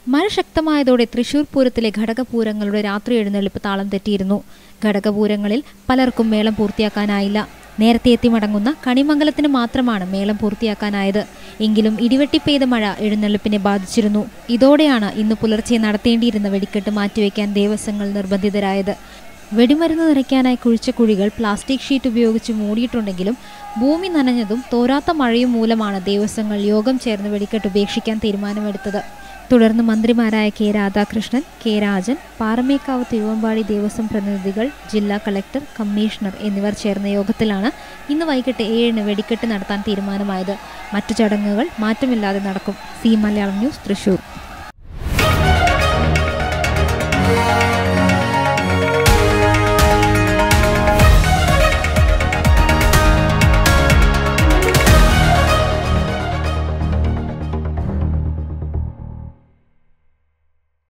മഴ ശക്തമായതോടെ തൃശൂർ പൂരത്തിലെ ഘടകപൂരങ്ങളുടെ രാത്രി എഴുന്നള്ളിപ്പ് താളം തെറ്റിയിരുന്നു ഘടകപൂരങ്ങളിൽ പലർക്കും മേളം പൂർത്തിയാക്കാനായില്ല നേരത്തെ എത്തി മടങ്ങുന്ന കണിമംഗലത്തിന് മാത്രമാണ് മേളം പൂർത്തിയാക്കാനായത് എങ്കിലും ഇടിവെട്ടി പെയ്ത മഴ എഴുന്നള്ളിപ്പിനെ ബാധിച്ചിരുന്നു ഇതോടെയാണ് ഇന്ന് പുലർച്ചെ നടത്തേണ്ടിയിരുന്ന വെടിക്കെട്ട് മാറ്റിവെക്കാൻ ദേവസ്വങ്ങൾ നിർബന്ധിതരായത് വെടിമരുന്ന് നിറയ്ക്കാനായി കുഴിച്ച കുഴികൾ പ്ലാസ്റ്റിക് ഷീറ്റ് ഉപയോഗിച്ച് മൂടിയിട്ടുണ്ടെങ്കിലും ഭൂമി നനഞ്ഞതും തോരാത്ത മഴയും മൂലമാണ് ദേവസ്വങ്ങൾ യോഗം ചേർന്ന് വെടിക്കെട്ട് ഉപേക്ഷിക്കാൻ തീരുമാനമെടുത്തത് തുടർന്ന് മന്ത്രിമാരായ കെ രാധാകൃഷ്ണൻ കെ രാജൻ പാറമേക്കാവ് തിരുവമ്പാടി ദേവസ്വം പ്രതിനിധികൾ ജില്ലാ കളക്ടർ കമ്മീഷണർ എന്നിവർ ചേർന്ന യോഗത്തിലാണ് ഇന്ന് വൈകിട്ട് ഏഴിന് വെടിക്കെട്ട് നടത്താൻ തീരുമാനമായത് മറ്റു ചടങ്ങുകൾ മാറ്റമില്ലാതെ നടക്കും സി മലയാളം ന്യൂസ് തൃശൂർ